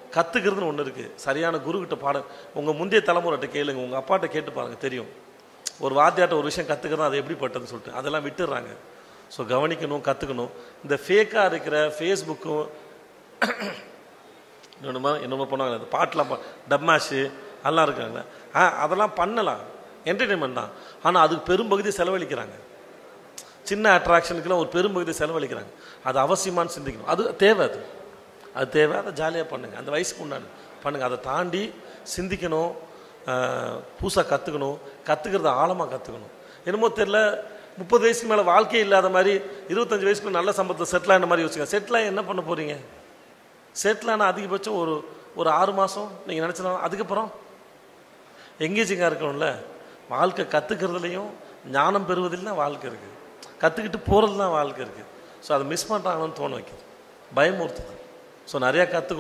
கற்றுக்கிறதுன்னு ஒன்று இருக்குது சரியான குருக்கிட்ட பாடம் உங்கள் முந்தைய தலைமுறைகிட்ட கேளுங்க உங்கள் அப்பாட்ட கேட்டு பாருங்க தெரியும் ஒரு வாத்தியாட்ட ஒரு விஷயம் கற்றுக்கிறதா அது எப்படிப்பட்டதுன்னு சொல்லிட்டு அதெல்லாம் விட்டுடுறாங்க ஸோ கவனிக்கணும் கற்றுக்கணும் இந்த ஃபேக்காக இருக்கிற ஃபேஸ்புக்கும் என்னமோ என்னமோ பண்ணுவாங்க அந்த பாட்டெலாம் பா- டப்மாஷு எல்லாம் இருக்காங்க ஆ அதெல்லாம் பண்ணலாம் என்டர்டெயின்மெண்ட் தான் ஆனால் அதுக்கு பெரும்பகுதி செலவழிக்கிறாங்க சின்ன அட்ராக்ஷனுக்குலாம் ஒரு பெரும்பகுதி செலவழிக்கிறாங்க அது அவசியமான்னு சிந்திக்கணும் அது தேவை அது அது தேவை அதை ஜாலியாக பண்ணுங்க அந்த வயசுக்கு உண்டான பண்ணுங்க அதை தாண்டி சிந்திக்கணும் புதுசாக கற்றுக்கணும் கற்றுக்கிறத ஆழமாக கற்றுக்கணும் என்னமோ தெரில முப்பது வயசுக்கு மேலே வாழ்க்கையே இல்லாத மாதிரி இருபத்தஞ்சு வயசுக்குள்ள நல்ல சம்பளத்தை செட்டில் ஆன மாதிரி யோசிங்க செட்டில் ஆகி என்ன பண்ண போகிறீங்க செட்டில் ஆனால் அதிகபட்சம் ஒரு ஒரு ஆறு மாதம் நீங்கள் நினச்சலாம் அதுக்கப்புறம் எங்கேஜிங்காக இருக்கணும்ல வாழ்க்கை கற்றுக்கிறதுலையும் ஞானம் பெறுவதில் தான் வாழ்க்கை இருக்குது கற்றுக்கிட்டு போகிறது தான் வாழ்க்கை இருக்குது ஸோ அதை மிஸ் பண்ணுறாங்கன்னு தோண வைக்குது பயமுறுத்துது ஸோ நிறையா கற்றுக்கணும்